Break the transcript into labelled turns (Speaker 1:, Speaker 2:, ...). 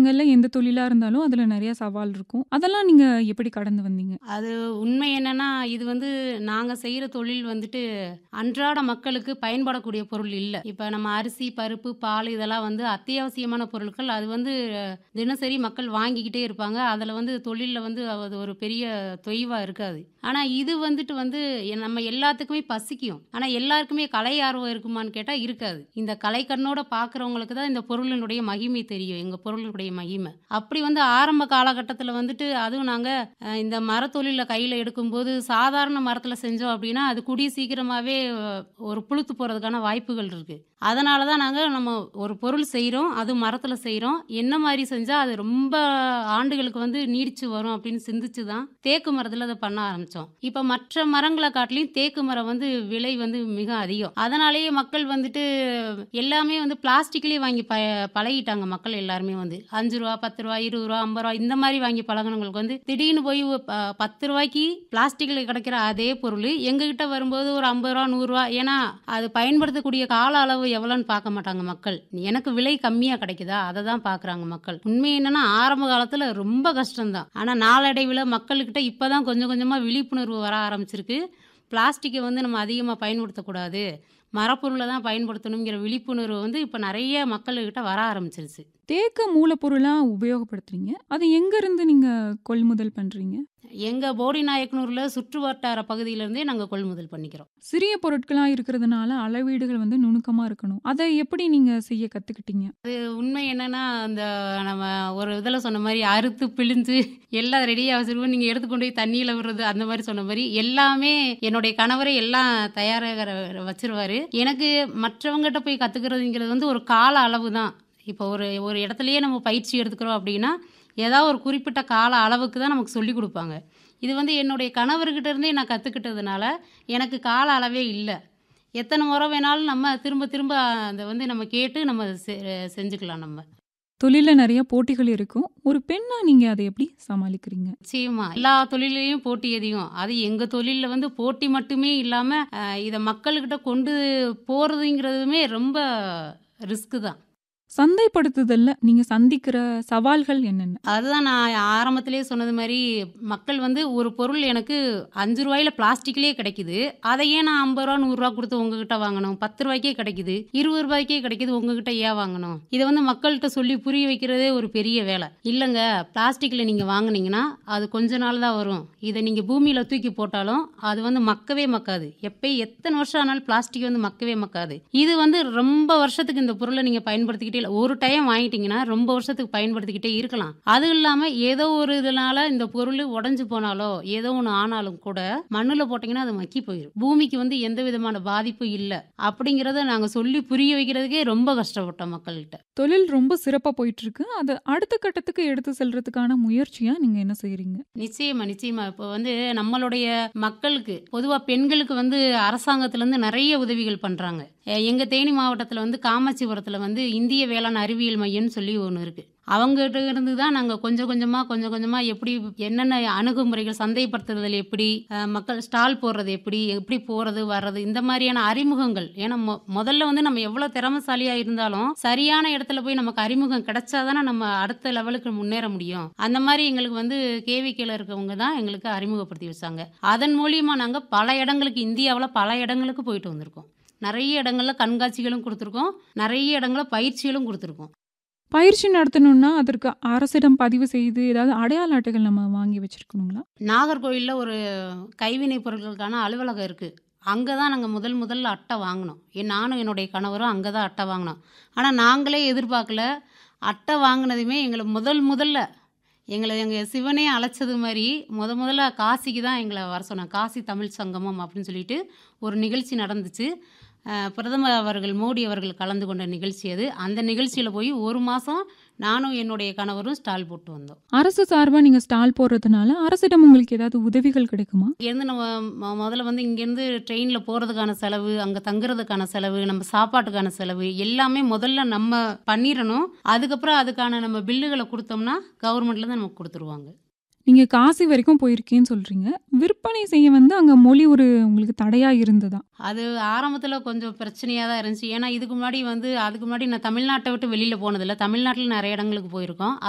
Speaker 1: இடங்கள்ல எந்த தொழிலா இருந்தாலும் அதுல நிறைய சவால் இருக்கும். அதெல்லாம் நீங்க எப்படி கடந்து வந்தீங்க?
Speaker 2: அது உண்மை என்னன்னா, இது வந்து நாங்க செய்ற தொழில் வந்துட்டு அன்றாட மக்களுக்கு பயன்படக்கூடிய பொருள் இல்ல. இப்ப நம்ம அரிசி, பருப்பு, பால் இதெல்லாம் வந்து அத்தியாவசியமான பொருட்கள். அது வந்து தினசரி மக்கள் வாங்கிக்கிட்டே இருப்பாங்க. அதுல வந்து தொழில்ல வந்து அது ஒரு பெரிய தொய்வா இருக்காது. ஆனா இது வந்துட்டு வந்து நம்ம எல்லாத்துக்குமே பசிக்கும். ஆனா எல்லாருக்குமே கலை ஆர்வம் இருக்குமான்னு கேட்டா இருக்காது. இந்த கலை கண்ணோட பார்க்குறவங்களுக்கு தான் இந்த பொருளினுடைய மகிமை தெரியும். எங்க பொருளுடைய மகிமை. அப்படி வந்து ஆரம்ப காலகட்டத்தில வந்துட்டு அதுவும் நாங்க அ இந்த மரத்தொழில கையில எடுக்கும்போது சாதாரண மரத்தில செஞ்சோம் அப்படின்னா, அது கூடிய சீக்கிரமாவே ஒரு புழுத்து போறதுக்கான வாய்ப்புகள் இருக்கு. அதனால தான் நாங்க நம்ம ஒரு பொருள் செய்றோம். அதுவும் மரத்தில செய்றோம். என்ன மாரி செஞ்சா அது ரொம்ப ஆண்டுகளுக்கு வந்து நீடிச்சு வரும் அப்படின்னு சிந்திச்சு தான் தேக்கு மரத்தில அத பண்ண ஆரம்பிச்சோம். இப்ப மற்ற மரங்கள காட்டிலும் தேக்கு மரம் வந்து விலை வந்து மிக அதிகம். அதனாலேயே மக்கள் வந்துட்டு எல்லாமே வந்து பிளாஸ்டிக்லயே வாங்கி ப பழகிட்டாங்க மக்கள் எல்லாருமே வந்து. ரூ. 5 ரூ. 10 ரூ. 20 ரூ. 50 இந்த மாரி வாங்கி பழகுனவங்களுக்கு வந்து திடீர்னு போய் ப ரூ. 10க்கு பிளாஸ்டிக்ல கிடைக்கிற அதே பொருள் எங்ககிட்ட வரும்போது ஒரு ரூ. 50 ரூ. 100 ஏன்னா அது பயன்படுத்தக்கூடிய கால அளவு எவ்வளோன்னு பார்க்க மாட்டாங்க மக்கள். எனக்கு விலை கம்மியா கிடைக்குதா? அத தான் பார்க்குறாங்க மக்கள். உண்மை என்னன்னா ஆரம்ப காலத்தில ரொம்ப கஷ்டம் தான். ஆனா நாளடைவில மக்கள்கிட்ட இப்ப தான் கொஞ்சம் கொஞ்சமா விழிப்புணர்வு வர ஆரம்பிச்சிருக்கு. பிளாஸ்டிக்க வந்து நம்ம அதிகமா பயன்படுத்தக்கூடாது. மரப்பொருள தான் பயன்படுத்தணுங்கிற விழிப்புணர்வு வந்து இப்ப நெறைய மக்கள்கிட்ட வர ஆரம்பிச்சிருச்சு.
Speaker 1: தேக்க மூலப்பொருளா உபயோகப்படுத்துறீங்க. அது எங்கருந்து நீங்க கொள்முதல் பண்றீங்க?
Speaker 2: எங்க போடிநாயக்கனூர்ல சுற்று வட்டார பகுதியிலிருந்தே நாங்க கொள்முதல் பண்ணிக்கிறோம்.
Speaker 1: சிறிய பொருட்களா இருக்கிறதுனால அளவீடுகள் வந்து நுணுக்கமா இருக்கணும். அத எப்படி நீங்க செய்ய கத்துக்கிட்டீங்க?
Speaker 2: அது உண்மை என்னன்னா, அந்த நம்ம ஒரு இதில சொன்ன மாரி அறுத்து பிழிஞ்சு எல்லாம் ரெடியா வச்சுருவோம். நீங்க எடுத்து கொண்டு போய் தண்ணீல விடுறது அந்த மாரி சொன்ன மாரி எல்லாமே என்னுடைய கணவரே எல்லாம் தயாராக வச்சுருவாரு. எனக்கு மற்றவங்ககிட்ட போய் கத்துக்கிறதுங்கிறது வந்து ஒரு கால அளவு தான். இப்போ ஒரு ஒரு இடத்துலயே நம்ம பயிற்சி எடுத்துக்கிறோம் அப்படின்னா, ஏதாவது ஒரு குறிப்பிட்ட கால அளவுக்கு தான் நமக்கு சொல்லிக் குடுப்பாங்க. இது வந்து என்னுடைய கணவர்கிட்ட இருந்தே நான் கத்துக்கிட்டதுனால, எனக்கு கால அளவே இல்ல. எத்தன முறை வேணாலும் நம்ம திரும்ப திரும்ப அத வந்து நம்ம கேட்டு நம்ம செ செஞ்சுக்கலாம் நம்ம.
Speaker 1: தொழில்ல நெறைய போட்டிகள் இருக்கும். ஒரு பெண்ணா நீங்க அத எப்படி சமாளிக்கிறீங்க?
Speaker 2: நிச்சயமா. எல்லா தொழில்லயும் போட்டி அதிகம். அது எங்க தொழில்ல வந்து போட்டி மட்டுமே இல்லாம, அ இத மக்கள்கிட்ட கொண்டு போறதுங்கிறதுமே ரொம்ப ரிஸ்க் தான்.
Speaker 1: சந்தைப்படுத்துதல்ல நீங்க சந்திக்கிற சவால்கள் என்னென்ன?
Speaker 2: அதுதான் நான் ஆரம்பத்திலேயே சொன்னது மாரி, மக்கள் வந்து ஒரு பொருள் எனக்கு ரூ. 5ல பிளாஸ்டிக்லயே கிடைக்குது. அத ஏன் நான் ரூ. 50 ரூ. 100 குடுத்து உங்ககிட்ட வாங்கணும்? ரூ. 10க்கே கிடைக்குது. ரூ. 20க்கே கிடைக்குது. உங்ககிட்ட ஏன் வாங்கணும்? இத வந்து மக்கள்ட்ட சொல்லி புரிய வைக்கிறதே ஒரு பெரிய வேல. இல்லங்க பிளாஸ்டிக்ல நீங்க வாங்குனீங்கன்னா, அது கொஞ்ச நாள் தான் வரும். இத நீங்க பூமியில தூக்கி போட்டாலும், அது வந்து மக்கவே மக்காது. எப்ப எத்தன வருஷம் ஆனாலும் பிளாஸ்டிக் வந்து மக்கவே மக்காது. இது வந்து ரொம்ப வருஷத்துக்கு இந்த பொருள நீங்க பயன்படுத்திக்கிட்டே இல்ல. ஒரு டைம் வாங்கிட்டீங்கன்னா, ரொம்ப வருஷத்துக்கு பயன்படுத்திக்கிட்டே இருக்கலாம். அதுவும் இல்லாம ஏதோ ஒரு இதனால இந்த பொருள் உடைஞ்சு போனாலோ, ஏதோ ஒண்ணு ஆனாலும் கூட மண்ணுல போட்டீங்கன்னா அது மக்கி போயிரும். பூமிக்கு வந்து எந்த விதமான பாதிப்பும் இல்ல. அப்படிங்கிறத நாங்க சொல்லி புரிய வைக்கிறதுக்கே ரொம்ப கஷ்டப்பட்டோம் மக்கள்கிட்ட.
Speaker 1: தொழில் ரொம்ப சிறப்பா போயிட்டுருக்கு. அத அடுத்த கட்டத்துக்கு எடுத்து செல்றதுக்கான முயற்சியா நீங்க என்ன செய்றீங்க?
Speaker 2: நிச்சயமா, நிச்சயமா. இப்ப வந்து நம்மளுடைய மக்களுக்கு, பொதுவா பெண்களுக்கு வந்து அரசாங்கத்திலருந்து நெறைய உதவிகள் பண்றாங்க. எங்க தேனி மாவட்டத்தில வந்து காமாட்சிபுரத்தில வந்து இந்திய வேளாண் அறிவியல் மையம்னு சொல்லி ஒண்ணு இருக்கு. அவங்ககிட்ட இருந்து தான் நாங்க கொஞ்சம் கொஞ்சமா, கொஞ்சம் கொஞ்சமா எப்படி என்னென்ன அணுகுமுறைகள் சந்தைப்படுத்துதல் எப்படி, அ மக்கள் ஸ்டால் போடுறது எப்படி, எப்படி போறது, வர்றது இந்த மாரியான அறிமுகங்கள். ஏன்னா மொ முதல்ல வந்து நம்ம எவ்வளோ திறமைசாலியா இருந்தாலும், சரியான இடத்துல போய் நமக்கு அறிமுகம் கிடைச்சா தானே நம்ம அடுத்த லெவலுக்கு முன்னேற முடியும். அந்த மாரி எங்களுக்கு வந்து கேவிகேல இருக்கவங்க தான் எங்களுக்கு அறிமுகப்படுத்தி வச்சாங்க. அதன் மூலியமா நாங்க பல இடங்களுக்கு இந்தியாவுல பல இடங்களுக்கு போயிட்டு வந்திருக்கோம். நெறைய இடங்கள்ல கண்காட்சிகளும் குடுத்துருக்கோம். நெறைய இடங்கள்ல பயிற்சிகளும் குடுத்துருக்கோம்.
Speaker 1: பயிற்சி நடத்தணும்னா, அதற்கு அரசிடம் பதிவு செய்து ஏதாவது அடையாள அட்டைகள் நம்ம வாங்கி வச்சிருக்கணுங்களா?
Speaker 2: நாகர்கோவில்ல ஒரு கைவினை பொருட்களுக்கான அலுவலகம் இருக்கு. அங்க தான் நாங்க முதல் முதல்ல அட்டை வாங்குனோம். நானும் என்னுடைய கணவரும் அங்க தான் அட்டை வாங்குனோம். ஆனா நாங்களே எதிர்பார்க்கல. அட்டை வாங்குனதுமே எங்கள முதல் முதல்ல எங்கள எங்க சிவனே அழைச்சது மாரி, மொத மொதல்ல காசிக்கு தான் எங்கள வர சொன்னாங்க. காசி தமிழ் சங்கமம் அப்படின்னு சொல்லிட்டு ஒரு நிகழ்ச்சி நடந்துச்சு. அ பிரதமர் அவர்கள் மோடி அவர்கள் கலந்து கொண்ட நிகழ்ச்சி அது. அந்த நிகழ்ச்சியில போய் 1 மாசம் நானும் என்னுடைய கணவரும் ஸ்டால் போட்டு வந்தோம்.
Speaker 1: அரசு சார்பா நீங்க ஸ்டால் போடுறதுனால, அரசிடம் உங்களுக்கு ஏதாவது உதவிகள் கிடைக்குமா?
Speaker 2: இங்கேருந்து நம்ம மொ முதல்ல வந்து இங்கேருந்து ட்ரெயின்ல போறதுக்கான செலவு, அங்க தங்குறதுக்கான செலவு, நம்ம சாப்பாட்டுக்கான செலவு எல்லாமே முதல்ல நம்ம பண்ணிறணும். அதுக்கப்புறம் அதுக்கான நம்ம பில்லுகள குடுத்தோம்னா, கவர்மெண்ட்லேருந்து நமக்கு குடுத்துருவாங்க.
Speaker 1: நீங்க காசி வரைக்கும் போயிருக்கேன்னு சொல்றீங்க. விற்பனை செய்ய வந்து அங்க மொழி ஒரு உங்களுக்கு தடையா இருந்ததா?
Speaker 2: அது ஆரம்பத்தில கொஞ்சம் பிரச்சனையா தான் இருந்துச்சு. ஏன்னா இதுக்கு முன்னாடி வந்து அதுக்கு முன்னாடி நான் தமிழ்நாட்ட விட்டு வெளியில போனதில்ல. தமிழ்நாட்டில நெறைய இடங்களுக்கு போயிருக்கோம்.